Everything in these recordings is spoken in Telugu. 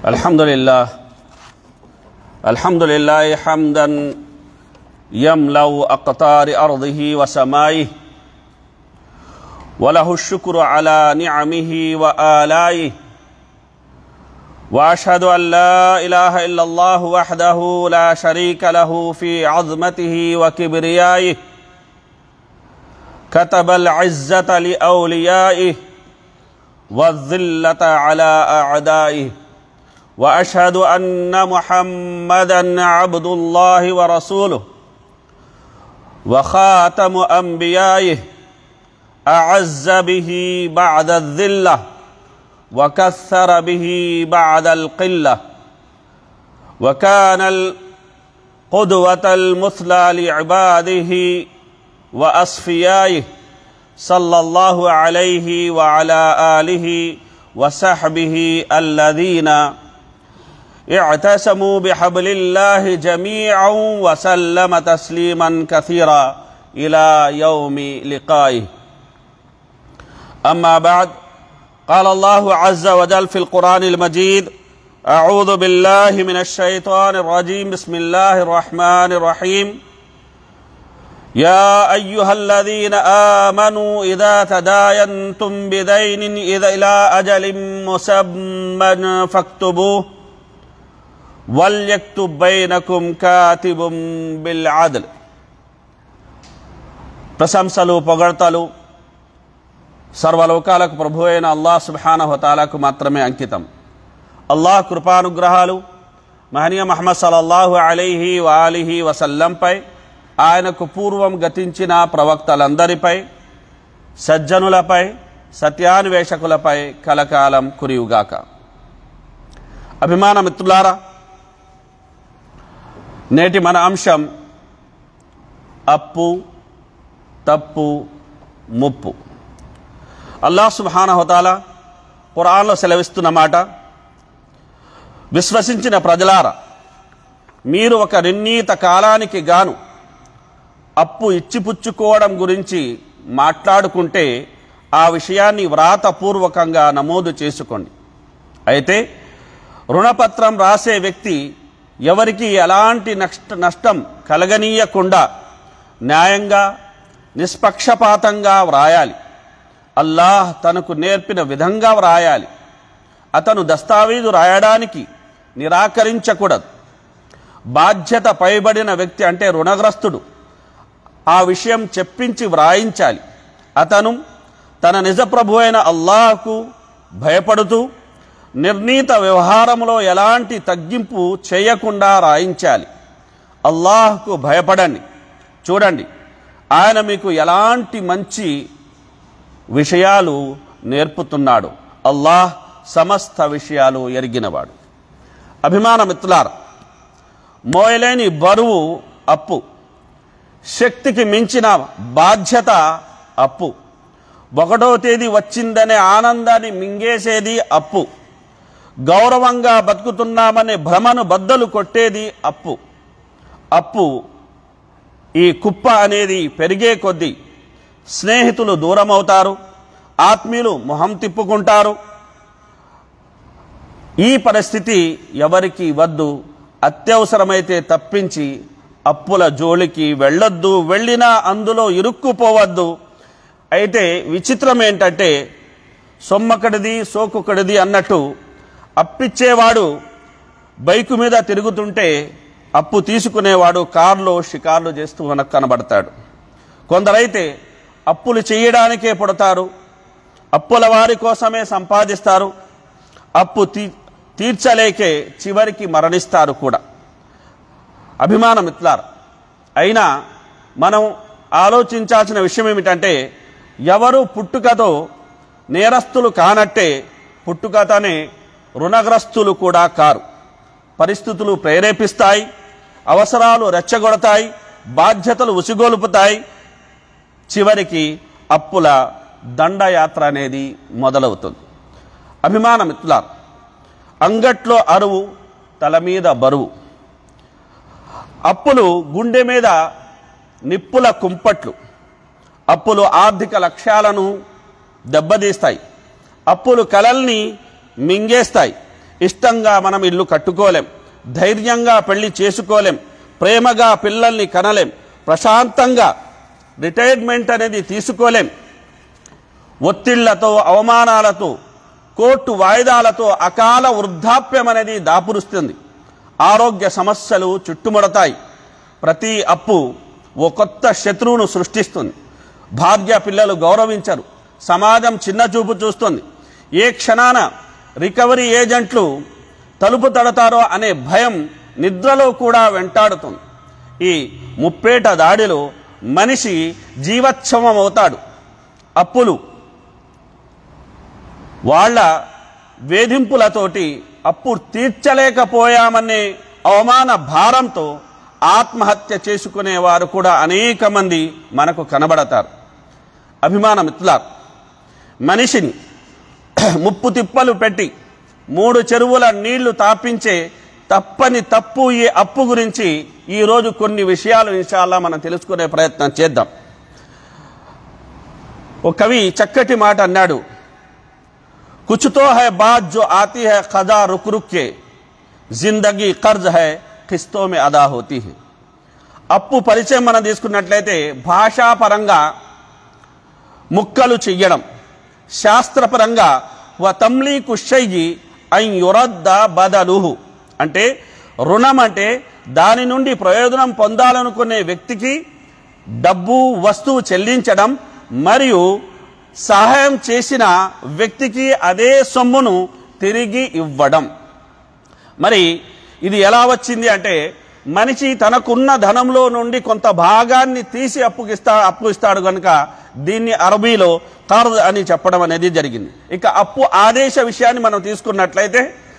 الحمد لله الحمد لله حمدا يملا اقطار ارضه وسمائه وله الشكر على نعمه والائه واشهد ان لا اله الا الله وحده لا شريك له في عظمته وكبريائه كتب العزه لاوليائه والذله على اعدائه واشهد ان محمدا عبد الله ورسوله وخاتم انبيائه اعز به بعد الذله وكثر به بعد القله وكان القدوه المثلى لعباده واصفيائه صلى الله عليه وعلى اله وصحبه الذين اعتصموا بحبل الله جميعا وسلم تسليما كثيرا الى يوم لقائه اما بعد قال الله عز وجل في القران المجيد اعوذ بالله من الشيطان الرجيم بسم الله الرحمن الرحيم يا ايها الذين امنوا اذا تداينتم بدين اذا الى اجل مسمى فاكتبوه వల్యక్తు బైనకుం కాతిబుం బిల్ ఆదల్ ప్రశంసలు పొగడ్తలు సర్వలోకాలకు ప్రభు అయిన అల్లాహ్ సుబానహతాలకు మాత్రమే అంకితం అల్లాహ్ కృపానుగ్రహాలు మహనీయ మహమ్మద్ సల్లల్లాహు అలైహి వాలిహి వసల్లంపై ఆయనకు పూర్వం గతించిన ప్రవక్తలందరిపై సజ్జనులపై సత్యాన్వేషకులపై కలకాలం కురియుగాక అభిమాన మిత్రులారా నేటి మన అంశం అప్పు తప్పు ముప్పు అల్లాహ్ సుబానహతాల ఖురాన్లో సెలవిస్తున్న మాట విశ్వసించిన ప్రజలారా మీరు ఒక నిర్ణీత కాలానికి గాను అప్పు ఇచ్చిపుచ్చుకోవడం గురించి మాట్లాడుకుంటే ఆ విషయాన్ని వ్రాతపూర్వకంగా నమోదు చేసుకోండి అయితే రుణపత్రం రాసే వ్యక్తి ఎవరికి ఎలాంటి నష్ట నష్టం కలగనీయకుండా న్యాయంగా నిష్పక్షపాతంగా వ్రాయాలి అల్లాహ్ తనకు నేర్పిన విధంగా వ్రాయాలి అతను దస్తావేజు రాయడానికి నిరాకరించకూడదు బాధ్యత పైబడిన వ్యక్తి అంటే రుణగ్రస్తుడు ఆ విషయం చెప్పించి వ్రాయించాలి అతను తన నిజప్రభు అయిన అల్లాహకు భయపడుతూ నిర్ణీత వ్యవహారంలో ఎలాంటి తగ్గింపు చేయకుండా రాయించాలి అల్లాహ్కు భయపడండి చూడండి ఆయన మీకు ఎలాంటి మంచి విషయాలు నేర్పుతున్నాడు అల్లాహ్ సమస్త విషయాలు ఎరిగినవాడు అభిమాన మిత్రులార మోయలేని బరువు అప్పు శక్తికి మించిన బాధ్యత అప్పు ఒకటో తేదీ వచ్చిందనే ఆనందాన్ని మింగేసేది అప్పు గౌరవంగా బతుకుతున్నామనే భ్రమను బద్దలు కొట్టేది అప్పు అప్పు ఈ కుప్ప అనేది పెరిగే కొద్దీ స్నేహితులు దూరమవుతారు ఆత్మీయులు మొహం తిప్పుకుంటారు ఈ పరిస్థితి ఎవరికి వద్దు అత్యవసరమైతే తప్పించి అప్పుల జోలికి వెళ్ళొద్దు వెళ్ళినా అందులో ఇరుక్కుపోవద్దు అయితే విచిత్రం ఏంటంటే సొమ్మకడిది సోకుకడిది అన్నట్టు అప్పిచ్చేవాడు బైకు మీద తిరుగుతుంటే అప్పు తీసుకునేవాడు కారులో షికార్లు చేస్తూ మనకు కనబడతాడు కొందరైతే అప్పులు చేయడానికే పుడతారు అప్పుల వారి కోసమే సంపాదిస్తారు అప్పు తీ తీర్చలేకే చివరికి మరణిస్తారు కూడా అభిమాన మిత్రులారు అయినా మనం ఆలోచించాల్సిన విషయం ఏమిటంటే ఎవరు పుట్టుకతో నేరస్తులు కానట్టే పుట్టుకతోనే రుణగ్రస్తులు కూడా కారు పరిస్థితులు ప్రేరేపిస్తాయి అవసరాలు రెచ్చగొడతాయి బాధ్యతలు ఉసిగొలుపుతాయి చివరికి అప్పుల దండయాత్ర అనేది మొదలవుతుంది అభిమాన మిత్రులారు అంగట్లో అరువు తల మీద బరువు అప్పులు గుండె మీద నిప్పుల కుంపట్లు అప్పులు ఆర్థిక లక్ష్యాలను దెబ్బతీస్తాయి అప్పులు కలల్ని మింగేస్తాయి ఇష్టంగా మనం ఇల్లు కట్టుకోలేం ధైర్యంగా పెళ్లి చేసుకోలేం ప్రేమగా పిల్లల్ని కనలేం ప్రశాంతంగా రిటైర్మెంట్ అనేది తీసుకోలేం ఒత్తిళ్లతో అవమానాలతో కోర్టు వాయిదాలతో అకాల వృద్ధాప్యం అనేది దాపురుస్తుంది ఆరోగ్య సమస్యలు చుట్టుముడతాయి ప్రతి అప్పు ఓ కొత్త శత్రువును సృష్టిస్తుంది భార్య పిల్లలు గౌరవించరు సమాజం చిన్నచూపు చూస్తుంది ఏ క్షణాన రికవరీ ఏజెంట్లు తలుపు తడతారో అనే భయం నిద్రలో కూడా వెంటాడుతుంది ఈ ముప్పేట దాడిలో మనిషి జీవచ్ఛవం అవుతాడు అప్పులు వాళ్ళ వేధింపులతోటి అప్పు తీర్చలేకపోయామనే అవమాన భారంతో ఆత్మహత్య చేసుకునేవారు కూడా అనేక మంది మనకు కనబడతారు అభిమాన మిత్రులారు మనిషిని ముప్పు తిప్పలు పెట్టి మూడు చెరువుల నీళ్లు తాపించే తప్పని తప్పు ఈ అప్పు గురించి ఈరోజు కొన్ని విషయాలు ఇన్షాల్లా మనం తెలుసుకునే ప్రయత్నం చేద్దాం ఒక కవి చక్కటి మాట అన్నాడు कुछ तो है बात जो आती है खजा रुक रुक के जिंदगी कर्ज है किस्तों में अदा होती है అప్పు పరిచయం మనం తీసుకున్నట్లయితే భాషాపరంగా ముక్కలు చెయ్యడం శాస్త్రపరంగా వ తమ్లీ కుషయ్యి ఐ యురద్ద బదలుహు అంటే రుణం అంటే దాని నుండి ప్రయోజనం పొందాలనుకునే వ్యక్తికి డబ్బు వస్తువు చెల్లించడం మరియు సహాయం చేసిన వ్యక్తికి అదే సొమ్మును తిరిగి ఇవ్వడం మరి ఇది ఎలా వచ్చింది అంటే మనిషి తనకున్న ధనంలో నుండి కొంత భాగాన్ని తీసి అప్పుకిస్తా అప్పు ఇస్తాడు కనుక దీన్ని అరబీలో కర్జ్ అని చెప్పడం అనేది జరిగింది ఇక అప్పు ఆదేశ విషయాన్ని మనం తీసుకున్నట్లయితే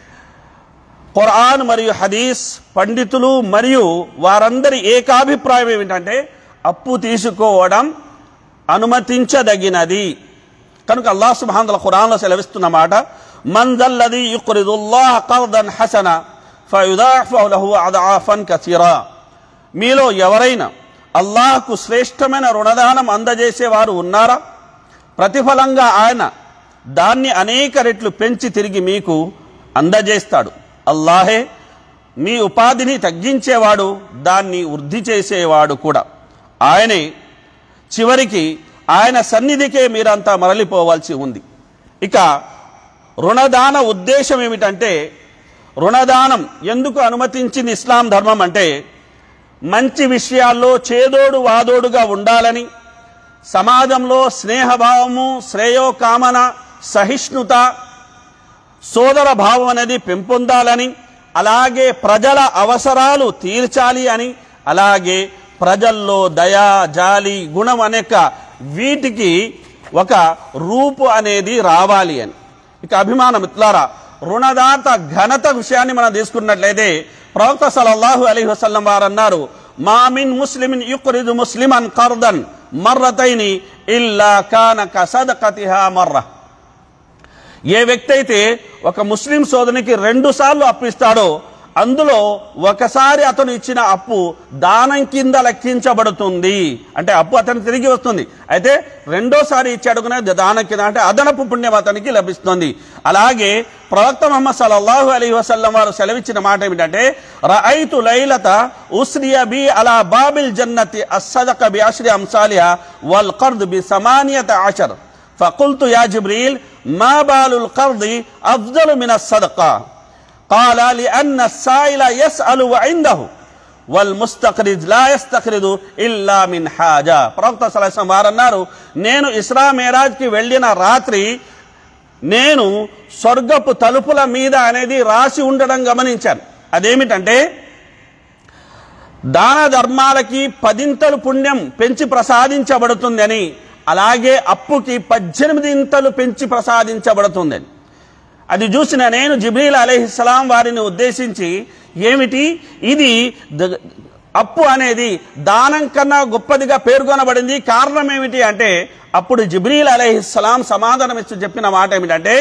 ఖురాన్ మరియు హదీస్ పండితులు మరియు వారందరి ఏకాభిప్రాయం ఏమిటంటే అప్పు తీసుకోవడం అనుమతించదగినది కనుక అల్లాహ్ సుబ్హానహు ఖురాన్లో సెలవిస్తున్న మాట మందల్లది యుక్రిదుల్లాహ కర్దన్ హసన ఫయుదాఫు లహు అదాఫన్ కసీరా మీలో ఎవరైనా అల్లాహ్కు శ్రేష్టమైన రుణదానం అందజేసేవారు ఉన్నారా ప్రతిఫలంగా ఆయన దాన్ని అనేక రెట్లు పెంచి తిరిగి మీకు అందజేస్తాడు అల్లాహే మీ ఉపాధిని తగ్గించేవాడు దాన్ని వృద్ధి చేసేవాడు కూడా ఆయనే చివరికి ఆయన సన్నిధికే మీరంతా మరలిపోవాల్సి ఉంది ఇక రుణదాన ఉద్దేశం ఏమిటంటే రుణదానం ఎందుకు అనుమతించింది ఇస్లాం ధర్మం అంటే మంచి విషయాల్లో చేదోడు వాదోడుగా ఉండాలని సమాజంలో స్నేహభావము శ్రేయోకామన సహిష్ణుత సోదర భావం అనేది పెంపొందాలని అలాగే ప్రజల అవసరాలు తీర్చాలి అని అలాగే ప్రజల్లో దయా జాలి గుణం అనేక వీటికి ఒక రూపు అనేది రావాలి అని ఇక అభిమాన మిత్రులారా రుణదాత ఘనత విషయాన్ని మనం తీసుకున్నట్లయితే ప్రవక్త సలల్లాహు అలైహి వసల్లం వారు అన్నారు మామిన్ ముస్లిమిన్ యుక్రిదు ముస్లిమన్ కర్దన్ మర్రతైని ఇల్లా కాన కసదకతిహా మర్ర ఏ వ్యక్తి అయితే ఒక ముస్లిం సోదరునికి రెండు సార్లు అప్పు ఇస్తాడో అందులో ఒకసారి అతను ఇచ్చిన అప్పు దానం కింద లెక్కించబడుతుంది అంటే అప్పు అతను తిరిగి వస్తుంది అయితే రెండోసారి ఇచ్చాడు కనుక దానం కింద అంటే అదనపు పుణ్యం అతనికి లభిస్తుంది అలాగే ప్రవక్త మహమ్మద్ సల్లల్లాహు అలీ వసల్లం వారు సెలవిచ్చిన మాట ఏమిటంటే రఐతు లైలత ఉస్రియ బి అలా బాబిల్ జన్నతి అస్సదక బి అష్రి అంసాలిహా వల్ కర్ద్ బి సమానియత ఆషర్ فقلت يا جبريل ما بال القرض أفضل من الصدقة قال لأن السائل يسأل وعنده والمستقرض لا يستقرض إلا من حاجة ప్రవక్త సలహం వారు అన్నారు నేను ఇస్రా మేరాజ్కి వెళ్ళిన రాత్రి నేను స్వర్గపు తలుపుల మీద అనేది రాసి ఉండడం గమనించాను అదేమిటంటే దాన ధర్మాలకి పదింతలు పుణ్యం పెంచి ప్రసాదించబడుతుందని అలాగే అప్పుకి పద్దెనిమిది ఇంతలు పెంచి ప్రసాదించబడుతుందని అది చూసిన నేను జిబ్రీల్ అలీహిస్సలాం వారిని ఉద్దేశించి ఏమిటి ఇది ద- అప్పు అనేది దానం కన్నా గొప్పదిగా పేర్కొనబడింది కారణం ఏమిటి అంటే అప్పుడు జిబ్రీల్ అలీహిస్సలాం సమాధానం ఇస్తూ చెప్పిన మాట ఏమిటంటే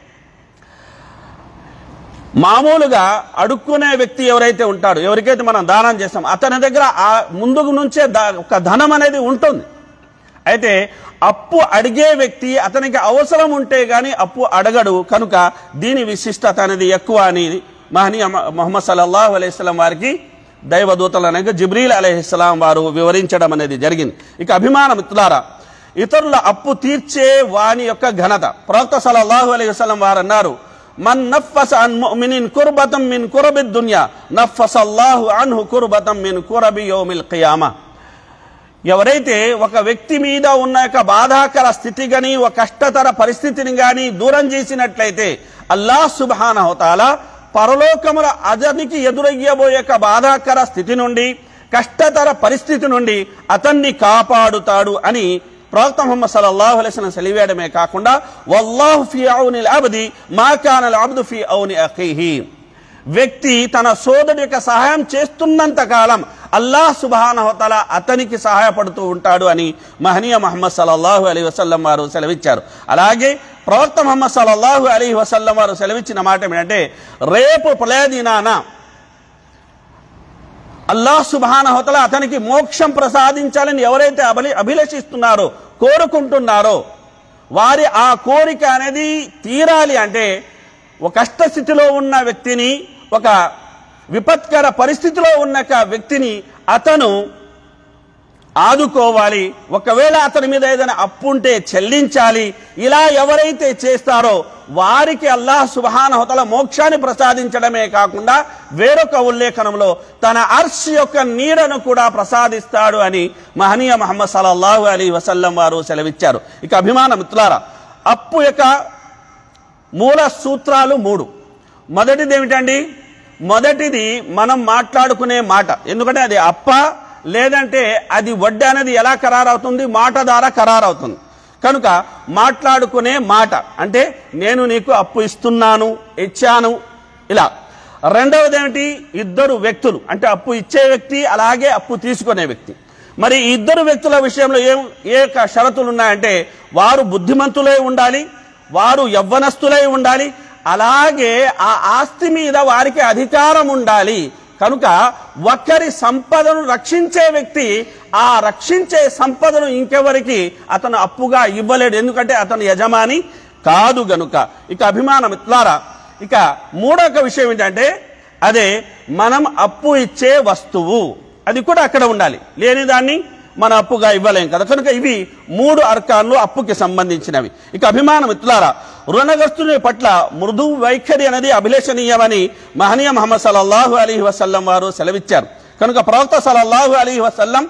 మామూలుగా అడుక్కునే వ్యక్తి ఎవరైతే ఉంటాడో ఎవరికైతే మనం దానం చేస్తాం అతని దగ్గర ఆ ముందుకు నుంచే దా- ఒక ధనం అనేది ఉంటుంది అయితే అప్పు అడిగే వ్యక్తి అతనికి అవసరం ఉంటే గాని అప్పు అడగడు కనుక దీని విశిష్టత అనేది ఎక్కువ అని మహనీయ మొహమ్మద్ సల్లల్లాహు అలైహిస్సలాం వారికి దైవదూతలు అనగా జిబ్రీల్ అలైహిస్సలాం వారు వివరించడం అనేది జరిగింది ఇక అభిమాన మిత్రులారా ఇతరుల అప్పు తీర్చే వాని యొక్క ఘనత ప్రవక్త సల్లల్లాహు అలైహి వసల్లం వారు అన్నారు మన్ నఫ్ఫస అన్ ముమినిన్ కుర్బతం మిన్ కురబి దున్యా నఫ్ఫసల్లాహు అన్హు కుర్బతం మిన్ కురబి యౌమిల్ ఖియామా ఎవరైతే ఒక వ్యక్తి మీద ఉన్న యొక్క బాధాకర స్థితి గాని ఒక కష్టతర పరిస్థితిని గాని దూరం చేసినట్లయితే అల్లాహ్ సుబ్హానహుతాల పరలోకముల అతనికి ఎదురయ్యబోయే యొక్క బాధాకర స్థితి నుండి కష్టతర పరిస్థితి నుండి అతన్ని కాపాడుతాడు అని ప్రవక్త ముహమ్మద్ సల్లల్లాహు అలైహి వసల్లం సెలివేయడమే కాకుండా వల్లాహు ఫీ ఔనిల్ అబ్ది మా కానల్ అబ్దు ఫీ ఔని అఖీహి వ్యక్తి తన సోదరుడి యొక్క సహాయం చేస్తున్నంత కాలం అల్లాహ్ సుబానహతల అతనికి సహాయపడుతూ ఉంటాడు అని మహనీయ మహమ్మద్ సల్లల్లాహు అలీ వసల్లం వారు సెలవిచ్చారు అలాగే ప్రవక్త మహమ్మద్ సల్లల్లాహు అలీ వసల్లం వారు సెలవిచ్చిన మాట ఏమిటంటే రేపు ప్రళయదినాన అల్లాహ్ సుబానహతల అతనికి మోక్షం ప్రసాదించాలని ఎవరైతే అభిల అభిలషిస్తున్నారో కోరుకుంటున్నారో వారి ఆ కోరిక అనేది తీరాలి అంటే ఒక కష్టస్థితిలో ఉన్న వ్యక్తిని ఒక విపత్కర పరిస్థితిలో ఉన్న ఒక వ్యక్తిని అతను ఆదుకోవాలి ఒకవేళ అతని మీద ఏదైనా అప్పు ఉంటే చెల్లించాలి ఇలా ఎవరైతే చేస్తారో వారికి అల్లాహ్ సుబహానహతల మోక్షాన్ని ప్రసాదించడమే కాకుండా వేరొక ఉల్లేఖనంలో తన అర్ష్ యొక్క నీడను కూడా ప్రసాదిస్తాడు అని మహనీయ మహమ్మద్ సల్లల్లాహు అలీ వసల్లం వారు సెలవిచ్చారు ఇక అభిమాన మిత్రులారా అప్పు యొక్క మూల సూత్రాలు మూడు మొదటిది ఏమిటండి మొదటిది మనం మాట్లాడుకునే మాట ఎందుకంటే అది అప్ప లేదంటే అది వడ్డీ అనేది ఎలా ఖరారవుతుంది మాట ద్వారా ఖరారవుతుంది కనుక మాట్లాడుకునే మాట అంటే నేను నీకు అప్పు ఇస్తున్నాను ఇచ్చాను ఇలా రెండవది ఏమిటి ఇద్దరు వ్యక్తులు అంటే అప్పు ఇచ్చే వ్యక్తి అలాగే అప్పు తీసుకునే వ్యక్తి మరి ఈ ఇద్దరు వ్యక్తుల విషయంలో ఏం ఏ యొక్క షరతులు ఉన్నాయంటే వారు బుద్ధిమంతులై ఉండాలి వారు యవ్వనస్తులై ఉండాలి అలాగే ఆ ఆస్తి మీద వారికి అధికారం ఉండాలి కనుక ఒక్కరి సంపదను రక్షించే వ్యక్తి ఆ రక్షించే సంపదను ఇంకెవరికి అతను అప్పుగా ఇవ్వలేడు ఎందుకంటే అతను యజమాని కాదు గనుక ఇక అభిమాన మిత్రులారా ఇక మూడొక విషయం ఏంటంటే అదే మనం అప్పు ఇచ్చే వస్తువు అది కూడా అక్కడ ఉండాలి లేని దాన్ని మన అప్పుగా ఇవ్వలేం కదా కనుక ఇవి మూడు అర్కాన్లు అప్పుకి సంబంధించినవి ఇక అభిమాన మిత్రులారా రుణగ్రస్తుని పట్ల మృదు వైఖరి అనేది అభిలేషణీయమని మహనీయ మహమ్మద్ సల్లల్లాహు అలీ వసల్లం వారు సెలవిచ్చారు కనుక ప్రవక్త సల్లల్లాహు అలీ వసల్లం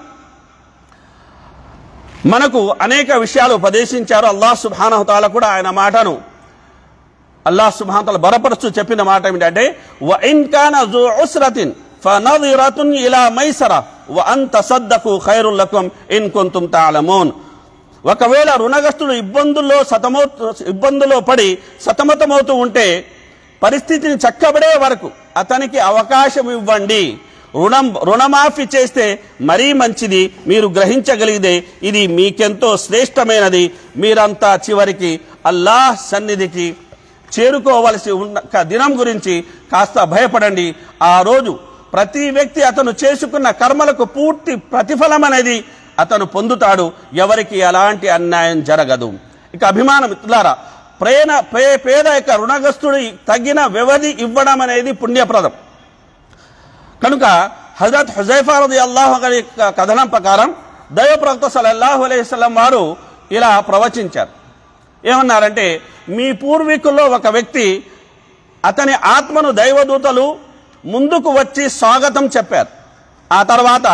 మనకు అనేక విషయాలు ఉపదేశించారు అల్లాహ్ సుబ్హానహుతాల కూడా ఆయన మాటను అల్లాహ్ సుబ్హానహుతాల బలపరుస్తూ చెప్పిన మాట ఏమిటంటే వ ఇన్ కాన జు ఉస్రతిన్ ఫనదిరతున్ ఇలా మైసర వ అన్ తసద్దకు ఖైరుల్ లకుం ఇన్ కుంతుం తాలమూన్ ఒకవేళ రుణగ్రస్తుడు ఇబ్బందుల్లో సతమౌ ఇబ్బందుల్లో పడి సతమతమవుతూ ఉంటే పరిస్థితిని చక్కబడే వరకు అతనికి అవకాశం ఇవ్వండి రుణం రుణమాఫీ చేస్తే మరీ మంచిది మీరు గ్రహించగలిగితే ఇది మీకెంతో శ్రేష్టమైనది మీరంతా చివరికి అల్లాహ్ సన్నిధికి చేరుకోవలసి ఉన్న క- దినం గురించి కాస్త భయపడండి ఆ రోజు ప్రతి వ్యక్తి అతను చేసుకున్న కర్మలకు పూర్తి ప్రతిఫలం అనేది అతను పొందుతాడు ఎవరికి ఎలాంటి అన్యాయం జరగదు ఇక అభిమాన మిత్రులారా ప్రేమ పే పేద యొక్క రుణగ్రస్తుడి తగిన వ్యవధి ఇవ్వడం అనేది పుణ్యప్రదం కనుక హజరత్ హుజైఫా రది అల్లాహు గారి యొక్క కథనం ప్రకారం దైవ ప్రవక్త సల్లల్లాహు అలైహి వసల్లం వారు ఇలా ప్రవచించారు ఏమన్నారంటే మీ పూర్వీకుల్లో ఒక వ్యక్తి అతని ఆత్మను దైవదూతలు ముందుకు వచ్చి స్వాగతం చెప్పారు ఆ తర్వాత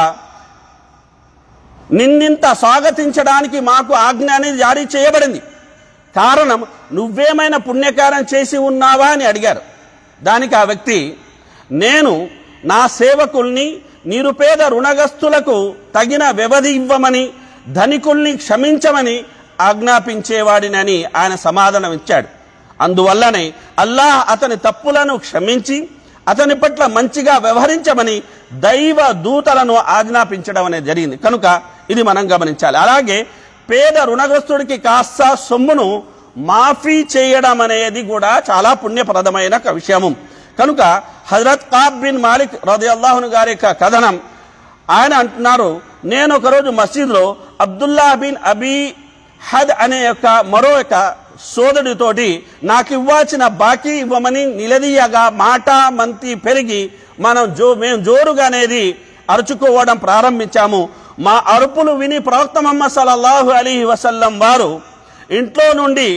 నిన్నింత స్వాగతించడానికి మాకు ఆజ్ఞ అనేది జారీ చేయబడింది కారణం నువ్వేమైనా పుణ్యకారం చేసి ఉన్నావా అని అడిగారు దానికి ఆ వ్యక్తి నేను నా సేవకుల్ని నిరుపేద రుణగస్తులకు తగిన వ్యవధి ఇవ్వమని ధనికుల్ని క్షమించమని ఆజ్ఞాపించేవాడినని ఆయన సమాధానం ఇచ్చాడు అందువల్లనే అల్లాహ్ అతని తప్పులను క్షమించి అతని పట్ల మంచిగా వ్యవహరించమని దైవ దూతలను ఆజ్ఞాపించడం అనేది జరిగింది కనుక ఇది మనం గమనించాలి అలాగే పేద రుణగ్రస్తుడికి కాస్త సొమ్మును మాఫీ చేయడం అనేది కూడా చాలా పుణ్యప్రదమైన ఒక విషయము కనుక హజరత్ కాబ్ బిన్ మాలిక్ రది అల్లాహును గారి యొక్క కథనం ఆయన అంటున్నారు నేను ఒకరోజు మసీదులో అబ్దుల్లా బిన్ అబీ హద్ అనే యొక్క మరో యొక్క సోదరుడితోటి నాకు ఇవ్వాల్సిన బాకీ ఇవ్వమని నిలదీయగా మాట మంతి పెరిగి మనం జో మేము జోరుగా అనేది అరుచుకోవడం ప్రారంభించాము మా అరుపులు విని ప్రవక్త మహమ్మద్ సల్లల్లాహు అలీ వసల్లం వారు ఇంట్లో నుండి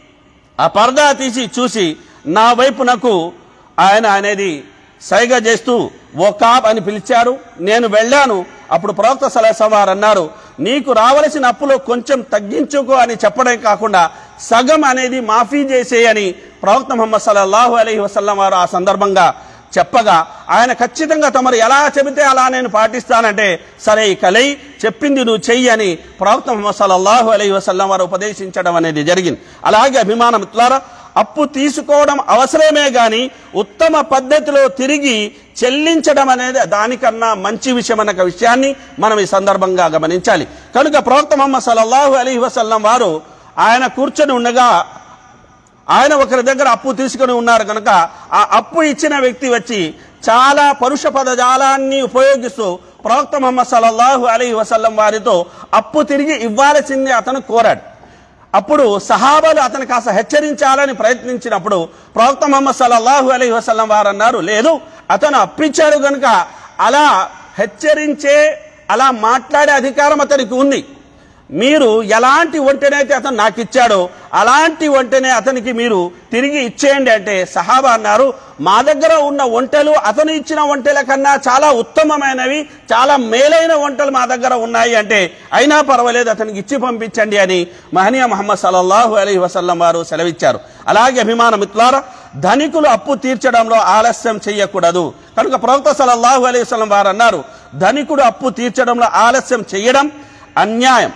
ఆ పరదా తీసి చూసి నా వైపునకు ఆయన అనేది సైగ చేస్తూ ఓ కాప్ అని పిలిచారు నేను వెళ్ళాను అప్పుడు ప్రవక్త సలహా వారు అన్నారు నీకు రావలసిన అప్పులో కొంచెం తగ్గించుకో అని చెప్పడం కాకుండా సగం అనేది మాఫీ చేసేయని ప్రవక్త ముహమ్మద్ సల్లల్లాహు అలైహి వసల్లం వారు ఆ సందర్భంగా చెప్పగా ఆయన ఖచ్చితంగా తమరు ఎలా చెబితే అలా నేను పాటిస్తానంటే సరే ఈ కలై చెప్పింది నువ్వు చెయ్యి అని ప్రవక్త ముహమ్మద్ సల్లల్లాహు అలైహి వసల్లం వారు ఉపదేశించడం అనేది జరిగింది అలాగే అభిమానం ఇట్లారా అప్పు తీసుకోవడం అవసరమే గాని ఉత్తమ పద్ధతిలో తిరిగి చెల్లించడం అనేది దానికన్నా మంచి విషయం అన్న విషయాన్ని మనం ఈ సందర్భంగా గమనించాలి కనుక ప్రవక్త ముహమ్మద్ సల్లల్లాహు అలైహి వసల్లం వారు ఆయన కూర్చొని ఉండగా ఆయన ఒకరి దగ్గర అప్పు తీసుకుని ఉన్నారు కనుక ఆ అప్పు ఇచ్చిన వ్యక్తి వచ్చి చాలా పరుష పదజాలాన్ని ఉపయోగిస్తూ ప్రవక్త ముహమ్మద్ సల్లల్లాహు అలీ వసల్లం వారితో అప్పు తిరిగి ఇవ్వాల్సింది అతను కోరాడు అప్పుడు సహాబాలు అతను కాస్త హెచ్చరించాలని ప్రయత్నించినప్పుడు ప్రవక్త ముహమ్మద్ సల్లల్లాహు అలీ వసల్లం వారు అన్నారు లేదు అతను అప్పిచ్చాడు కనుక అలా హెచ్చరించే అలా మాట్లాడే అధికారం అతనికి ఉంది మీరు ఎలాంటి వంటనైతే అతను నాకు ఇచ్చాడో అలాంటి వంటనే అతనికి మీరు తిరిగి ఇచ్చేయండి అంటే సహాబా అన్నారు మా దగ్గర ఉన్న వంటలు అతను ఇచ్చిన వంటల కన్నా చాలా ఉత్తమమైనవి చాలా మేలైన వంటలు మా దగ్గర ఉన్నాయి అంటే అయినా పర్వాలేదు అతనికి ఇచ్చి పంపించండి అని మహనీయ మహమ్మద్ సల్లల్లాహు అలీ వసల్లం వారు సెలవిచ్చారు అలాగే అభిమాన మిత్రులారా ధనికులు అప్పు తీర్చడంలో ఆలస్యం చేయకూడదు కనుక ప్రవక్త సల్లల్లాహు అలీ వసల్లం వారు అన్నారు ధనికుడు అప్పు తీర్చడంలో ఆలస్యం చేయడం అన్యాయం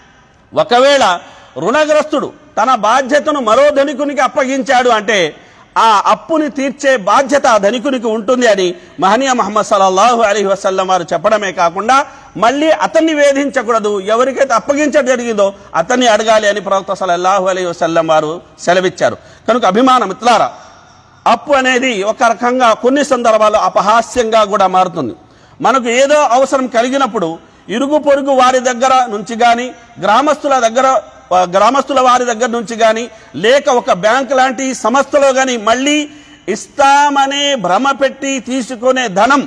ఒకవేళ రుణగ్రస్తుడు తన బాధ్యతను మరో ధనికునికి అప్పగించాడు అంటే ఆ అప్పుని తీర్చే బాధ్యత ఆ ధనికునికి ఉంటుంది అని మహనీయ మహమ్మద్ సల్లల్లాహు అలీ వసల్లం వారు చెప్పడమే కాకుండా మళ్ళీ అతన్ని వేధించకూడదు ఎవరికైతే అప్పగించడం జరిగిందో అతన్ని అడగాలి అని ప్రవక్త సల్లల్లాహు అలీ వసల్లం వారు సెలవిచ్చారు కనుక అభిమాన మిత్రులారా అప్పు అనేది ఒక రకంగా కొన్ని సందర్భాల్లో అపహాస్యంగా కూడా మారుతుంది మనకు ఏదో అవసరం కలిగినప్పుడు ఇరుగు పొరుగు వారి దగ్గర నుంచి కానీ గ్రామస్తుల దగ్గర ఆ, గ్రామస్తుల వారి దగ్గర నుంచి కానీ లేక ఒక బ్యాంక్ లాంటి సంస్థలో కానీ మళ్ళీ ఇస్తామనే భ్రమ పెట్టి తీసుకునే ధనం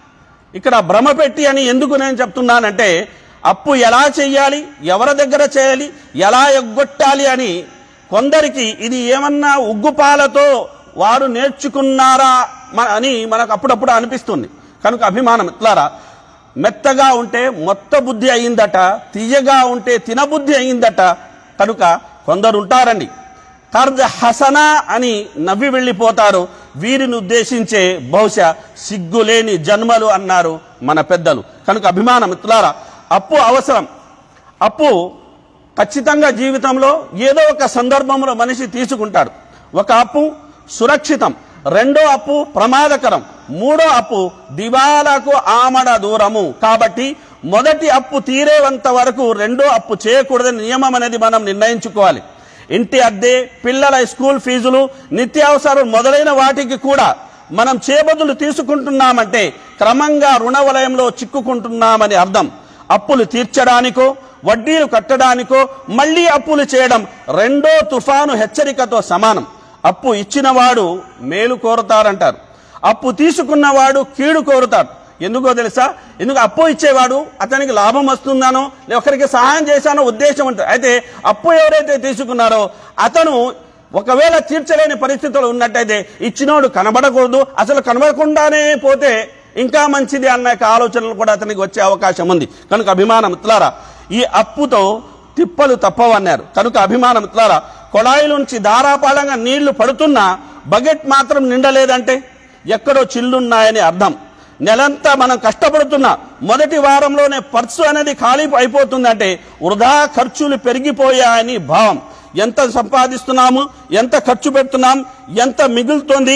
ఇక్కడ భ్రమ పెట్టి అని ఎందుకు నేను చెప్తున్నానంటే అప్పు ఎలా చేయాలి ఎవరి దగ్గర చేయాలి ఎలా ఎగ్గొట్టాలి అని కొందరికి ఇది ఏమన్నా ఉగ్గుపాలతో వారు నేర్చుకున్నారా మ- అని మనకు అప్పుడప్పుడు అనిపిస్తుంది కనుక అభిమానం ఇట్లారా మెత్తగా ఉంటే మొత్త బుద్ధి అయిందట తీయగా ఉంటే తినబుద్ధి అయిందట కనుక కొందరు ఉంటారండి కర్జ హసనా అని నవ్వి వెళ్ళిపోతారు వీరిని ఉద్దేశించే బహుశా సిగ్గులేని జన్మలు అన్నారు మన పెద్దలు కనుక అభిమాన మిత్రులారా అప్పు అవసరం అప్పు ఖచ్చితంగా జీవితంలో ఏదో ఒక సందర్భంలో మనిషి తీసుకుంటాడు ఒక అప్పు సురక్షితం రెండో అప్పు ప్రమాదకరం మూడో అప్పు దివాలకు ఆమడ దూరము కాబట్టి మొదటి అప్పు తీరేంత వరకు రెండో అప్పు చేయకూడదని నియమం అనేది మనం నిర్ణయించుకోవాలి ఇంటి అద్దె పిల్లల స్కూల్ ఫీజులు నిత్యావసరం మొదలైన వాటికి కూడా మనం చేబదులు తీసుకుంటున్నామంటే క్రమంగా రుణ వలయంలో చిక్కుకుంటున్నామని అర్థం అప్పులు తీర్చడానికో వడ్డీలు కట్టడానికో మళ్ళీ అప్పులు చేయడం రెండో తుఫాను హెచ్చరికతో సమానం అప్పు ఇచ్చినవాడు మేలు కోరుతారంటారు అప్పు తీసుకున్నవాడు కీడు కోరుతాడు ఎందుకో తెలుసా ఎందుకు అప్పు ఇచ్చేవాడు అతనికి లాభం వస్తుందనో లే ఒకరికి సహాయం చేశానో ఉద్దేశం ఉంటుంది అయితే అప్పు ఎవరైతే తీసుకున్నారో అతను ఒకవేళ తీర్చలేని పరిస్థితులు ఉన్నట్టయితే ఇచ్చినోడు కనబడకూడదు అసలు కనబడకుండానే పోతే ఇంకా మంచిది అన్న యొక్క ఆలోచనలు కూడా అతనికి వచ్చే అవకాశం ఉంది కనుక అభిమానం మిత్రులారా ఈ అప్పుతో తిప్పలు తప్పవన్నారు కనుక అభిమానం మిత్రులారా కొళాయిలోంచి ధారాపాలంగా నీళ్లు పడుతున్నా బకెట్ మాత్రం నిండలేదంటే ఎక్కడో చిల్లున్నాయని అర్థం నెలంతా మనం కష్టపడుతున్నా మొదటి వారంలోనే పర్సు అనేది ఖాళీ అయిపోతుందంటే వృధా ఖర్చులు పెరిగిపోయాయని భావం ఎంత సంపాదిస్తున్నాము ఎంత ఖర్చు పెడుతున్నాం ఎంత మిగులుతోంది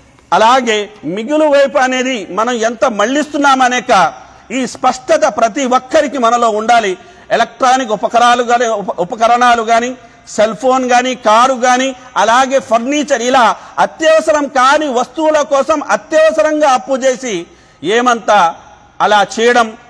అలాగే మిగులు వైపు అనేది మనం ఎంత మళ్లిస్తున్నాం అనేక ఈ స్పష్టత ప్రతి ఒక్కరికి మనలో ఉండాలి ఎలక్ట్రానిక్ ఉపకరాలు కానీ ఉపకరణాలు కానీ సెల్ ఫోన్ కానీ కారు కానీ అలాగే ఫర్నిచర్ ఇలా అత్యవసరం కాని వస్తువుల కోసం అత్యవసరంగా అప్పు చేసి ఏమంతా అలా చేయడం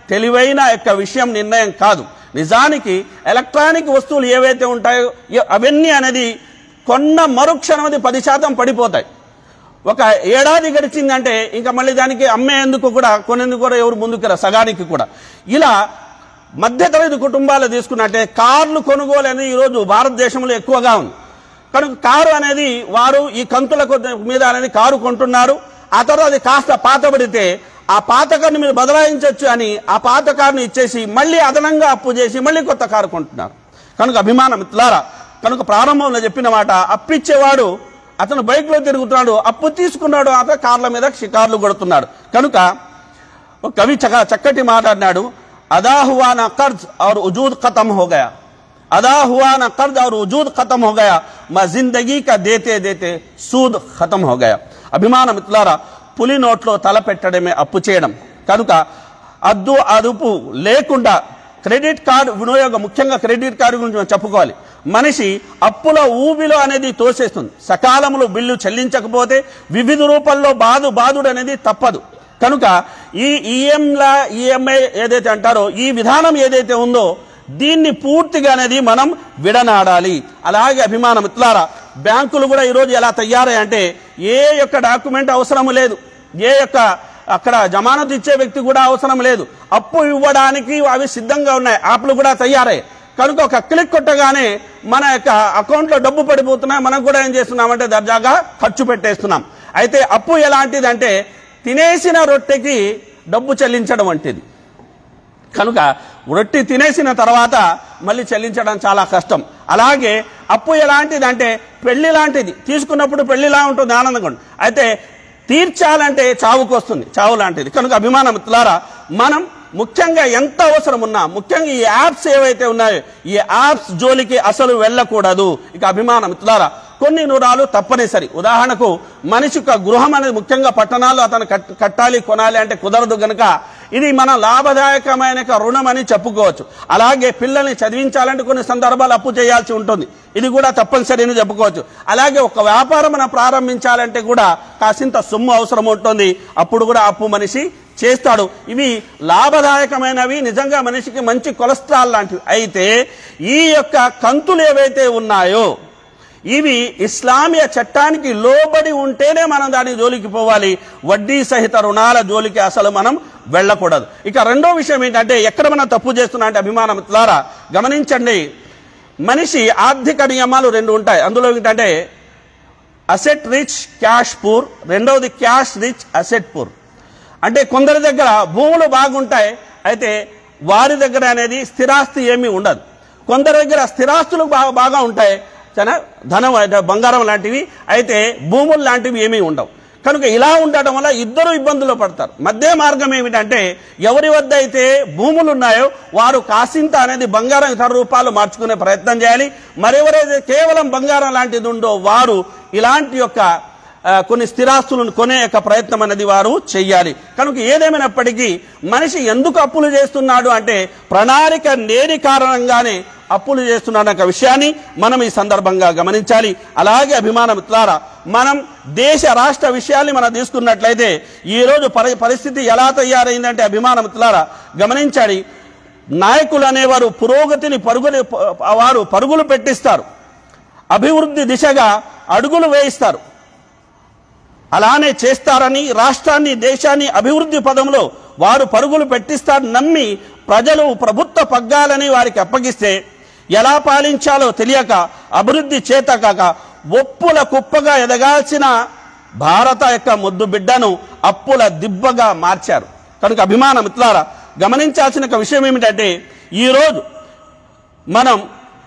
తెలివైన యొక్క విషయం నిర్ణయం కాదు నిజానికి ఎలక్ట్రానిక్ వస్తువులు ఏవైతే ఉంటాయో ఏ- అవన్నీ అనేది కొన్న మరుక్షణం అది పది శాతం పడిపోతాయి ఒక ఏడాది గడిచిందంటే ఇంకా మళ్ళీ దానికి అమ్మేందుకు కూడా కొనేందుకు కూడా ఎవరు ముందుకు రా సగానికి కూడా ఇలా మధ్యతరగతి కుటుంబాలు తీసుకున్నట్టే కార్లు కొనుగోలు అనేది ఈరోజు భారతదేశంలో ఎక్కువగా ఉంది కనుక కారు అనేది వారు ఈ కంతుల కొద్ది మీద అనేది కారు కొంటున్నారు ఆ తర్వాత అది కాస్త పాతబడితే ఆ పాత కారుని మీరు బదలాయించవచ్చు అని ఆ పాత కారుని ఇచ్చేసి మళ్ళీ అదనంగా అప్పు చేసి మళ్ళీ కొత్త కారు కొంటున్నారు కనుక అభిమానం ఇట్లారా కనుక ప్రారంభంలో చెప్పిన మాట అప్పిచ్చేవాడు అతను బైక్లో తిరుగుతున్నాడు అప్పు తీసుకున్నాడు అతను కార్ల మీద షికార్లు కొడుతున్నాడు కనుక ఒక కవి చక్క చక్కటి మాట అన్నాడు అదా హువా నా కర్జ్ और वजूद खत्म हो गया अदा हुआ ना कर्ज और वजूद खत्म हो गया मैं जिंदगी का देते देते सूद खत्म हो गया అభిమాన మిత్రులారా పులి నోట్లో తల పెట్టడమే అప్పు చేయడం కనుక అద్దు అదుపు లేకుండా క్రెడిట్ కార్డు వినియోగం ముఖ్యంగా క్రెడిట్ కార్డు గురించి మనం చెప్పుకోవాలి మనిషి అప్పుల ఊబిలో అనేది తోసేస్తుంది సకాలంలో బిల్లు చెల్లించకపోతే వివిధ రూపంలో బాధు బాధుడు అనేది తప్పదు కనుక ఈ ఈఎంల ఈఎంఐ ఏదైతే అంటారో ఈ విధానం ఏదైతే ఉందో దీన్ని పూర్తిగా అనేది మనం విడనాడాలి అలాగే అభిమాన మిత్రులారా బ్యాంకులు కూడా ఈరోజు ఎలా తయారయ్యంటే ఏ యొక్క డాక్యుమెంట్ అవసరం లేదు ఏ యొక్క అక్కడ జమానత్ ఇచ్చే వ్యక్తి కూడా అవసరం లేదు అప్పు ఇవ్వడానికి అవి సిద్ధంగా ఉన్నాయి యాప్లు కూడా తయారయ్యాయి కనుక ఒక క్లిక్ కొట్టగానే మన యొక్క అకౌంట్లో డబ్బు పడిపోతున్నాయి మనం కూడా ఏం చేస్తున్నామంటే దర్జాగా ఖర్చు పెట్టేస్తున్నాం అయితే అప్పు ఎలాంటిదంటే తినేసిన రొట్టెకి డబ్బు చెల్లించడం వంటిది కనుక రొట్టి తినేసిన తర్వాత మళ్ళీ చెల్లించడం చాలా కష్టం అలాగే అప్పు ఎలాంటిది అంటే పెళ్లి లాంటిది తీసుకున్నప్పుడు పెళ్లిలా ఉంటుంది ఆనందంగా ఉంటుంది అయితే తీర్చాలంటే చావుకు వస్తుంది చావు లాంటిది కనుక అభిమాన మిత్రులారా మనం ముఖ్యంగా ఎంత అవసరం ఉన్నా ముఖ్యంగా ఈ యాప్స్ ఏవైతే ఉన్నాయో ఈ యాప్స్ జోలికి అసలు వెళ్ళకూడదు ఇక అభిమాన మిత్రులారా కొన్ని నూరాలు తప్పనిసరి ఉదాహరణకు మనిషి యొక్క గృహం అనేది ముఖ్యంగా పట్టణాల్లో అతను కట్- కట్టాలి కొనాలి అంటే కుదరదు గనుక ఇది మన లాభదాయకమైన ఒక రుణం అని చెప్పుకోవచ్చు అలాగే పిల్లల్ని చదివించాలంటే కొన్ని సందర్భాలు అప్పు చేయాల్సి ఉంటుంది ఇది కూడా తప్పనిసరి అని చెప్పుకోవచ్చు అలాగే ఒక వ్యాపారం మనం ప్రారంభించాలంటే కూడా కాసింత సొమ్ము అవసరం ఉంటుంది అప్పుడు కూడా అప్పు మనిషి చేస్తాడు ఇవి లాభదాయకమైనవి నిజంగా మనిషికి మంచి కొలెస్ట్రాల్ లాంటివి అయితే ఈ యొక్క కంతులు ఏవైతే ఉన్నాయో ఇవి ఇస్లామియ చట్టానికి లోబడి ఉంటేనే మనం దాని జోలికి పోవాలి వడ్డీ సహిత రుణాల జోలికి అసలు మనం వెళ్ళకూడదు ఇక రెండో విషయం ఏంటంటే ఎక్కడ మనం తప్పు చేస్తున్నా అంటే అభిమానం ద్వారా గమనించండి మనిషి ఆర్థిక నియమాలు రెండు ఉంటాయి అందులో ఏంటంటే అసెట్ రిచ్ క్యాష్ పూర్ రెండవది క్యాష్ రిచ్ అసెట్ పూర్ అంటే కొందరి దగ్గర భూములు బాగుంటాయి అయితే వారి దగ్గర అనేది స్థిరాస్తి ఏమీ ఉండదు కొందరి దగ్గర స్థిరాస్తులు బాగా బాగా ఉంటాయి చాలా ధనం అంటే బంగారం లాంటివి అయితే భూములు లాంటివి ఏమీ ఉండవు కనుక ఇలా ఉండటం వల్ల ఇద్దరు ఇబ్బందులు పడతారు మధ్య మార్గం ఏమిటంటే ఎవరి వద్ద అయితే భూములు ఉన్నాయో వారు కాసింత అనేది బంగారం ఇతర రూపాలు మార్చుకునే ప్రయత్నం చేయాలి మరెవరైతే కేవలం బంగారం లాంటిది ఉందో వారు ఇలాంటి యొక్క ఆ, కొన్ని స్థిరాస్తులను కొనే యొక్క ప్రయత్నం అనేది వారు చెయ్యాలి కనుక ఏదేమైనప్పటికీ మనిషి ఎందుకు అప్పులు చేస్తున్నాడు అంటే ప్రణాళిక లేని కారణంగానే అప్పులు చేస్తున్నాడు అనే విషయాన్ని మనం ఈ సందర్భంగా గమనించాలి అలాగే అభిమాన మిత్రారా మనం దేశ రాష్ట్ర విషయాల్ని మనం తీసుకున్నట్లయితే ఈ రోజు పరి పరిస్థితి ఎలా తయారైందంటే అభిమాన మిత్రులారా గమనించాలి నాయకులు అనేవారు పురోగతిని పరుగులు వారు పరుగులు పెట్టిస్తారు అభివృద్ధి దిశగా అడుగులు వేయిస్తారు అలానే చేస్తారని రాష్ట్రాన్ని దేశాన్ని అభివృద్ధి పదంలో వారు పరుగులు పెట్టిస్తారు నమ్మి ప్రజలు ప్రభుత్వ పగ్గాలని వారికి అప్పగిస్తే ఎలా పాలించాలో తెలియక అభివృద్ధి చేతకాక ఒప్పుల కుప్పగా ఎదగాల్సిన భారత యొక్క ముద్దు బిడ్డను అప్పుల దిబ్బగా మార్చారు కనుక అభిమాన మిత్రులారా గమనించాల్సిన ఒక విషయం ఏమిటంటే ఈరోజు మనం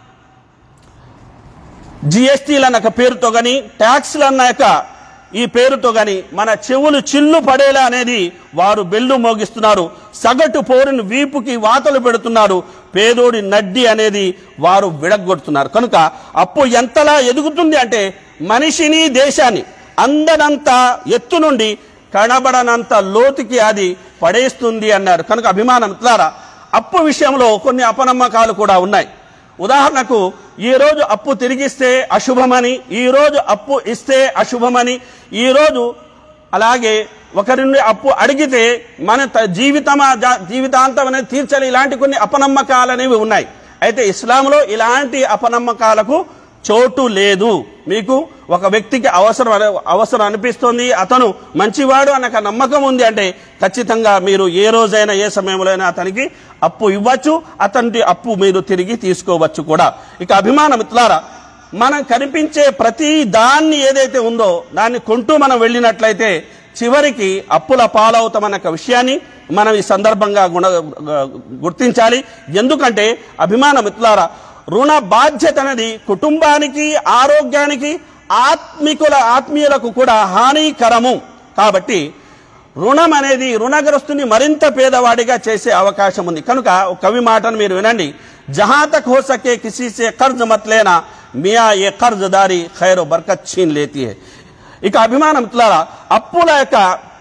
జిఎస్టీలు అన్న ఒక పేరుతో కానీ ట్యాక్స్లు అన్న యొక్క ఈ పేరుతో కానీ మన చెవులు చిల్లు పడేలా అనేది వారు బెల్లు మోగిస్తున్నారు సగటు పౌరుని వీపుకి వాతలు పెడుతున్నారు పేదోడి నడ్డి అనేది వారు విడగొడుతున్నారు కనుక అప్పు ఎంతలా ఎదుగుతుంది అంటే మనిషిని దేశాన్ని అందనంత ఎత్తు నుండి కనబడనంత లోతుకి అది పడేస్తుంది అన్నారు కనుక అభిమానం మిత్రులారా అప్పు విషయంలో కొన్ని అపనమ్మకాలు కూడా ఉన్నాయి ఉదాహరణకు ఈ రోజు అప్పు తిరిగిస్తే అశుభమని ఈ రోజు అప్పు ఇస్తే అశుభమని ఈ రోజు అలాగే ఒకరి నుండి అప్పు అడిగితే మన త- జీవితమా జా- జీవితాంతం అనేది తీర్చాలి ఇలాంటి కొన్ని అపనమ్మకాలు అనేవి ఉన్నాయి అయితే ఇస్లాంలో ఇలాంటి అపనమ్మకాలకు చోటు లేదు మీకు ఒక వ్యక్తికి అవసరం అనే- అవసరం అనిపిస్తుంది అతను మంచివాడు అన్న ఒక నమ్మకం ఉంది అంటే ఖచ్చితంగా మీరు ఏ రోజైనా ఏ సమయంలో అయినా అతనికి అప్పు ఇవ్వచ్చు అతనికి అప్పు మీరు తిరిగి తీసుకోవచ్చు కూడా ఇక అభిమాన మిత్రులారా మనం కనిపించే ప్రతి దాన్ని ఏదైతే ఉందో దాన్ని కొంటూ మనం వెళ్ళినట్లయితే చివరికి అప్పుల పాలవుతామన్న ఒక విషయాన్ని మనం ఈ సందర్భంగా గుణ గుర్తించాలి ఎందుకంటే అభిమాన మిత్రులారా రుణ బాధ్యత అనేది కుటుంబానికి ఆరోగ్యానికి ఆత్మికుల ఆత్మీయులకు కూడా హానికరము కాబట్టి రుణం అనేది రుణగ్రస్తుని మరింత పేదవాడిగా చేసే అవకాశం ఉంది కనుక ఒక కవి మాటను మీరు వినండి జహా తక్ హో సకే కిసీ సే కర్జ్ మత్ లేనా మియా ఏ కర్జ్ దారి ఖైరో బర్కత్ ఛీన్ లేతి హై ఇక అభిమానం మిత్రులారా అప్పుల యొక్క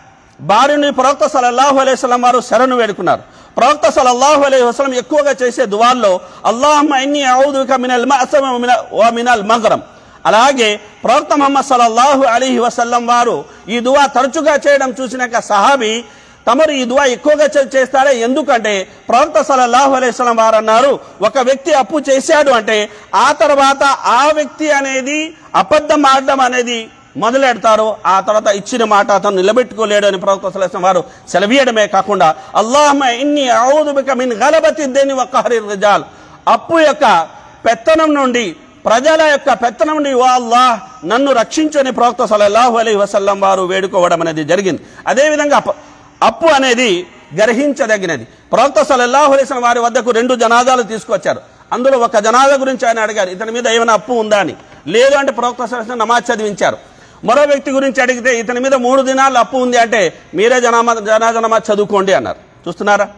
బారిని ప్రవక్త సల్లల్లాహు అలైహి వసల్లం వారు శరణు వేడుకున్నారు ప్రవక్త సల్లల్లాహు అలైహి వసల్లం ఎక్కువగా చేసే దువాల్లో అల్లాహమ్మ ఇన్ని ఔదుక మినల్ మఅసమ వ మినల్ మగరం అలాగే ప్రవక్త ముహమ్మద్ సల్లల్లాహు అలీహి వసల్లం వారు ఈ దువా తరచుగా చేయడం చూసినాక సహాబీ తమరు ఈ దువా ఎక్కువగా చే- చేస్తారే ఎందుకంటే ప్రవక్త సల్లల్లాహు అలైహి వసల్లం వారు అన్నారు ఒక వ్యక్తి అప్పు చేశాడు అంటే ఆ తర్వాత ఆ వ్యక్తి అనేది అబద్ధం ఆడడం అనేది మొదలెడతారు ఆ తర్వాత ఇచ్చిన మాట అతను నిలబెట్టుకోలేడు అని ప్రవక్త సలహం వారు సెలవీయడమే కాకుండా అల్లాహ్మ ఇన్ని ఔదుబిక మిన్ గలబతి దేని వక్కహరి రిజాల్ అప్పు యొక్క పెత్తనం నుండి ప్రజల యొక్క పెత్తనం నుండి ఓ అల్లాహ్ నన్ను రక్షించని ప్రవక్త సల్లల్లాహు అలైహి వసల్లం వారు వేడుకోవడం అనేది జరిగింది అదేవిధంగా అప్పు- అప్పు అనేది గ్రహించదగినది ప్రవక్త సల్లల్లాహు అలైహి వసల్లం వారి వద్దకు రెండు జనాదాలు తీసుకొచ్చారు అందులో ఒక జనాదా గురించి ఆయన అడిగారు ఇతని మీద ఏమైనా అప్పు ఉందా అని లేదు అంటే ప్రవక్త సల్లల్లాహు అలైహి వసల్లం నమాజ్ చదివించారు మరో వ్యక్తి గురించి అడిగితే ఇతని మీద మూడు దినాలు అప్పు ఉంది అంటే మీరే జనామా జనాజా నమాజ్ చదువుకోండి అన్నారు చూస్తున్నారా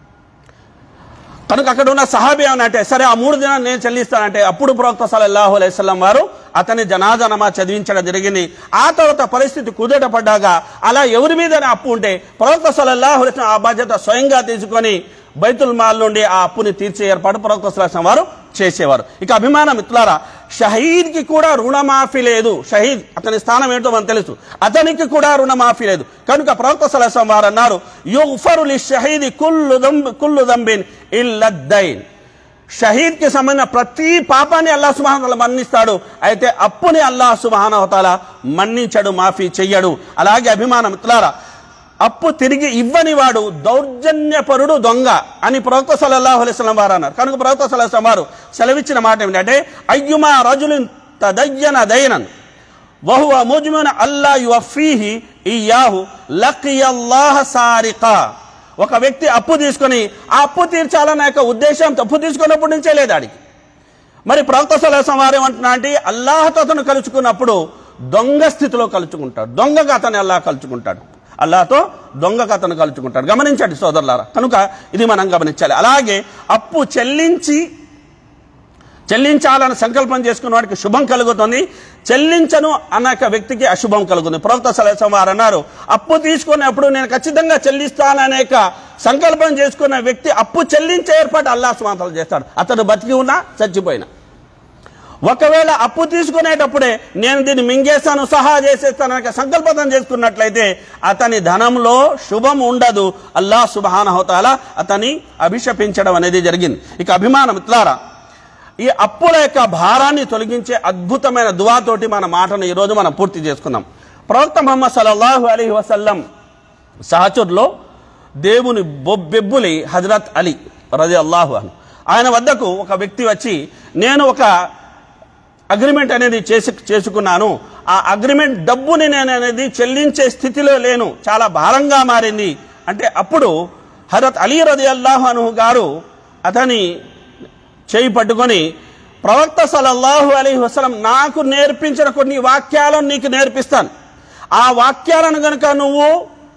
కనుక అక్కడ ఉన్న సహాబీ ఏమని అంటే సరే ఆ మూడు దినాలు నేను చెల్లిస్తానంటే అప్పుడు ప్రవక్త సల్లల్లాహు అలైహి వసల్లం వారు అతని జనాజా నమాజ్ చదివించడం జరిగింది ఆ తర్వాత పరిస్థితి కుదుట పడ్డాక అలా ఎవరి మీద అప్పు ఉంటే ప్రవక్త సల్లల్లాహు అలైహి వసల్లం ఆ బాధ్యత స్వయంగా తీసుకొని బైతుల్ మాల్ నుండి ఆ అప్పుని తీర్చే ఏర్పాటు ప్రవక్త సల్లల్లాహు అలైహి వసల్లం వారు చేసేవారు ఇక అభిమాన మిత్రులారా షహీద్కి కూడా రుణమాఫీ లేదు షహీద్ అతని స్థానం ఏంటో మనకు తెలుసు అతనికి కూడా రుణమాఫీ లేదు కనుక ప్రవక్త సలసం వారు అన్నారు యుఫరు లి షహీది కుల్లు దంబ్ కుల్లు దంబిన్ ఇల్లద్దైన్ షహీద్ కి సంబంధించిన ప్రతి పాపాన్ని అల్లాహ్ సుబాహతల మన్నిస్తాడు అయితే అప్పుని అల్లాహ్ సుబాహనవతాల మన్నించడు మాఫీ చెయ్యడు అలాగే అభిమాన మిత్రులారా అప్పు తిరిగి ఇవ్వని వాడు దౌర్జన్యపరుడు దొంగ అని ప్రవక్త సల్లల్లాహు అలైహి వసల్లం వారు అన్నారు కనుక ప్రవక్త సల్లల్లాహు అలైహి వసల్లం వారు సెలవిచ్చిన మాట ఏమిటంటే అయ్యుమా రజులిన్ తదయ్యన దయనన్ వహువ ముజ్మిన అల్లా యువఫీహి ఇయాహు లకియల్లాహ సారికా ఒక వ్యక్తి అప్పు తీసుకొని ఆ అప్పు తీర్చాలన్న యొక్క ఉద్దేశం అప్పు తీసుకున్నప్పటి నుంచే లేదు ఆడికి మరి ప్రవక్త సలహం వారు ఏమంటున్నా అంటే అల్లాహతో అతను కలుసుకున్నప్పుడు దొంగ స్థితిలో కలుసుకుంటాడు దొంగగా అతను అల్లాహ్ కలుసుకుంటాడు అల్లాహతో దొంగగా అతను కలుసుకుంటాడు గమనించండి సోదరులారా కనుక ఇది మనం గమనించాలి అలాగే అప్పు చెల్లించి చెల్లించాలని సంకల్పం చేసుకున్న వాడికి శుభం కలుగుతుంది చెల్లించను అన్న యొక్క వ్యక్తికి అశుభం కలుగుతుంది ప్రవక్త సలహం వారు అన్నారు అప్పు తీసుకున్నప్పుడు నేను ఖచ్చితంగా చెల్లిస్తాననే యొక్క సంకల్పం చేసుకున్న వ్యక్తి అప్పు చెల్లించే ఏర్పాటు అల్లా సుమాతలు చేస్తాడు అతను బతికి ఉన్నా చచ్చిపోయినా ఒకవేళ అప్పు తీసుకునేటప్పుడే నేను దీన్ని మింగేస్తాను సహా చేసేస్తాను అనే సంకల్పం చేసుకున్నట్లయితే అతని ధనంలో శుభం ఉండదు అల్లా సుబానహోతాల అతని అభిషపించడం అనేది జరిగింది ఇక అభిమానం ఇట్లారా ఈ అప్పుల యొక్క భారాన్ని తొలగించే అద్భుతమైన దువాతోటి మన మాటను ఈరోజు మనం పూర్తి చేసుకుందాం ప్రవక్త ముహమ్మద్ సల్లల్లాహు అలీ వసల్లం సహచరులో దేవుని బొబ్బెబ్బులి హజరత్ అలీ రజి అల్లాహు అని ఆయన వద్దకు ఒక వ్యక్తి వచ్చి నేను ఒక అగ్రిమెంట్ అనేది చేసి చేసుకున్నాను ఆ అగ్రిమెంట్ డబ్బుని నేను అనేది చెల్లించే స్థితిలో లేను చాలా భారంగా మారింది అంటే అప్పుడు హరత్ అలీ రది అల్లాహు అను గారు అతని చేయి పట్టుకొని ప్రవక్త సలల్లాహు అలీ వసలం నాకు నేర్పించిన కొన్ని వాక్యాలను నీకు నేర్పిస్తాను ఆ వాక్యాలను గనుక నువ్వు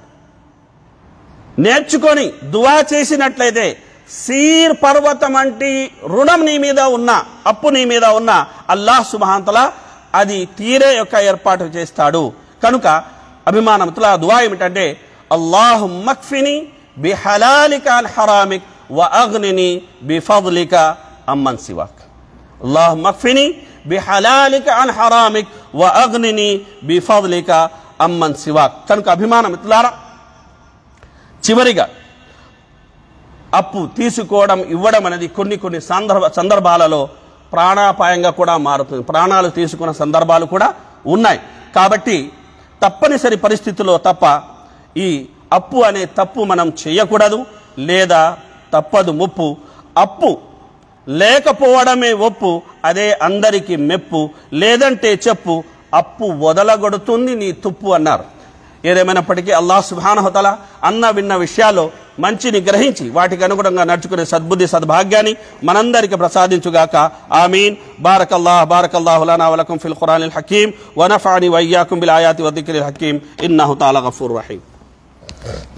నేర్చుకొని దువా చేసినట్లయితే సీర్ పర్వతం వంటి రుణం నీ మీద ఉన్న అప్పు నీ మీద ఉన్న అల్లాహ్ సుబహాంతల అది తీరే యొక్క ఏర్పాటు చేస్తాడు కనుక అభిమానంతుల దువా ఏమిటంటే అల్లాహు మక్ఫిని బి హలాలిక అన్ హరామిక్ వ అగ్నిని బి ఫద్లిక అమ్మన్ సివాక్ అల్లాహు మక్ఫిని బి హలాలిక అన్ హరామిక్ వ అగ్నిని బి ఫద్లిక అమ్మన్ సివాక్ కనుక అభిమానం ఇట్లారా చివరిగా అప్పు తీసుకోవడం ఇవ్వడం అనేది కొన్ని కొన్ని సందర్భ సందర్భాలలో ప్రాణాపాయంగా కూడా మారుతుంది ప్రాణాలు తీసుకున్న సందర్భాలు కూడా ఉన్నాయి కాబట్టి తప్పనిసరి పరిస్థితుల్లో తప్ప ఈ అప్పు అనే తప్పు మనం చేయకూడదు లేదా తప్పదు ముప్పు అప్పు లేకపోవడమే ఒప్పు అదే అందరికీ మెప్పు లేదంటే చెప్పు అప్పు వదలగొడుతుంది నీ తుప్పు అన్నారు ఏదేమైనప్పటికీ అల్లాహ్ సుబానహతల అన్న విన్న విషయాల్లో మంచిని గ్రహించి వాటికి అనుగుణంగా నడుచుకునే సద్బుద్ధి సద్భాగ్యాన్ని మనందరికి ప్రసాదించుగాక ఆమీన్ బారకల్లాహ్ బారకల్లాహు లనా వలకుం ఫిల్ ఖురానిల్ హకీం వనఫాని వయ్యాకుం బిల్ ఆయాతి వదిక్రిల్ హకీం ఇన్నహు తాలా గఫూర్ రహీం